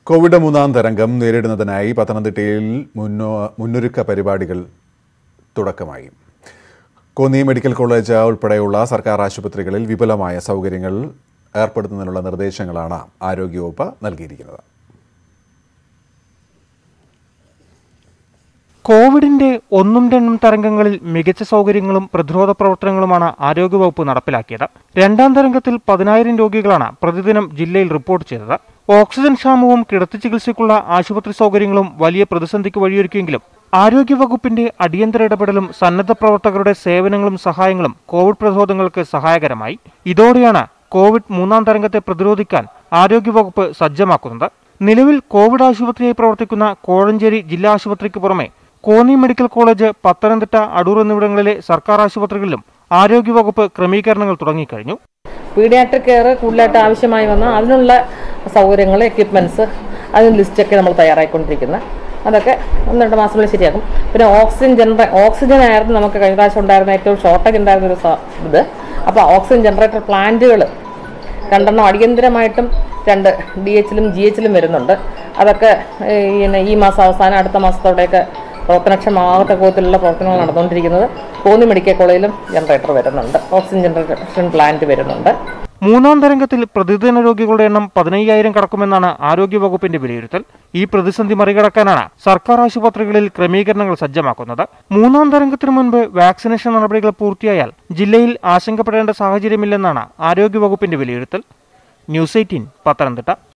Covid മൂന്നാം തരംഗം നേരിടുന്നതിനായി പത്തനംതിട്ടയിൽ മുന്നോ മുന്നൊരുക്ക പരിപാടികൾ തുടക്കമായി കോന്നി മെഡിക്കൽ കോളേജ് ഉൾപ്പെടെയുള്ള സർക്കാർ ആശുപത്രികളിൽ വിപുലമായ സൗകര്യങ്ങൾ ഏർപ്പെടുത്തുന്നതിനുള്ള നിർദ്ദേശങ്ങളാണ് ആരോഗ്യവകുപ്പ് നൽകിയിരിക്കുന്നത് കോവിഡിന്റെ ഒന്നും രണ്ടും തരംഗങ്ങളിൽ മികച്ച സൗകര്യങ്ങളും പ്രതിരോധ പ്രവർത്തനങ്ങളുമാണ് ആരോഗ്യവകുപ്പ് നടപ്പിലാക്കിയത് രണ്ടാം തരംഗത്തിൽ പതിനായിരം രോഗികളാണ് പ്രതിദിനം ജില്ലയിൽ റിപ്പോർട്ട് ചെയ്തത് ഓക്സിജൻ ക്ഷാമവും കിടത്തി ചികിത്സയ്ക്കുള്ള ആശുപത്രി സൗകര്യങ്ങളും വലിയ പ്രതിസന്ധിക്ക് വഴിയൊരുക്കിയെങ്കിലും ആരോഗ്യവകുപ്പിന്റെ അടിയന്തര ഇടപെടലും സന്നദ്ധ പ്രവർത്തകരുടെ സേവനങ്ങളും സഹായങ്ങളും കോവിഡ് പ്രതിരോധങ്ങൾക്ക് സഹായകരമായി ഇതോടെയാണ് കോവിഡ് മൂന്നാം തരംഗത്തെ പ്രതിരോധിക്കാൻ ആരോഗ്യവകുപ്പ് സജ്ജമാക്കുന്നത് നിലവിൽ കോവിഡ് ആശുപത്രിയായി പ്രവർത്തിക്കുന്ന കോഴഞ്ചേരി ജില്ലാ ആശുപത്രിക്ക് പുറമെ കോന്നി മെഡിക്കൽ കോളേജ് പത്തനംതിട്ട അടൂർ എന്നിവിടങ്ങളിലെ സർക്കാർ ആശുപത്രികളിലും ആരോഗ്യവകുപ്പ് ക്രമീകരണങ്ങൾ തുടങ്ങിക്കഴിഞ്ഞു പീഡിയാട്രിക് കെയർ കൂടുതലായിട്ട് ആവശ്യമായി വന്നാൽ അതിനുള്ള സൗകര്യങ്ങൾ എക്യുപ്മെൻറ്റ്സ് അതിന് ലിസ്റ്റൊക്കെ നമ്മൾ തയ്യാറായിക്കൊണ്ടിരിക്കുന്നത് അതൊക്കെ ഒന്ന് രണ്ട് മാസത്തിനുള്ളിൽ ശരിയാക്കും പിന്നെ ഓക്സിജൻ ജനറേ ഓക്സിജൻ ആയിരുന്നു നമുക്ക് കഴിഞ്ഞ പ്രാവശ്യം ഉണ്ടായിരുന്ന ഏറ്റവും ഷോർട്ടേജ് ഉണ്ടായിരുന്ന ഒരു സ- ഇത് അപ്പോൾ ഓക്സിജൻ ജനറേറ്റർ പ്ലാന്റുകൾ രണ്ടെണ്ണം അടിയന്തരമായിട്ടും രണ്ട് ഡി എച്ചിലും ജി എച്ചിലും വരുന്നുണ്ട് അതൊക്കെ ഏ, പിന്നെ ഈ മാസം അവസാനം അടുത്ത മാസത്തോടെയൊക്കെ പ്രവർത്തനക്ഷമമാകത്ത വിധത്തിലുള്ള പ്രവർത്തനങ്ങൾ നടന്നുകൊണ്ടിരിക്കുന്നത് കോന്നി മെഡിക്കൽ കോളേജിലും ജനറേറ്റർ വരുന്നുണ്ട് ഓക്സിജൻ ജനറേഷൻ പ്ലാന്റ് വരുന്നുണ്ട് മൂന്നാം തരംഗത്തിൽ പ്രതിദിന രോഗികളുടെ എണ്ണം പതിനയ്യായിരം കടക്കുമെന്നാണ് ആരോഗ്യവകുപ്പിന്റെ വിലയിരുത്തൽ ഈ പ്രതിസന്ധി മറികടക്കാനാണ് സർക്കാർ ആശുപത്രികളിൽ ക്രമീകരണങ്ങൾ സജ്ജമാക്കുന്നത് മൂന്നാം തരംഗത്തിനു മുൻപ് വാക്സിനേഷൻ നടപടികൾ പൂർത്തിയായാൽ ജില്ലയിൽ ആശങ്കപ്പെടേണ്ട സാഹചര്യമില്ലെന്നാണ് ആരോഗ്യവകുപ്പിന്റെ വിലയിരുത്തൽ ന്യൂസ് എയ്റ്റീൻ പത്തനംതിട്ട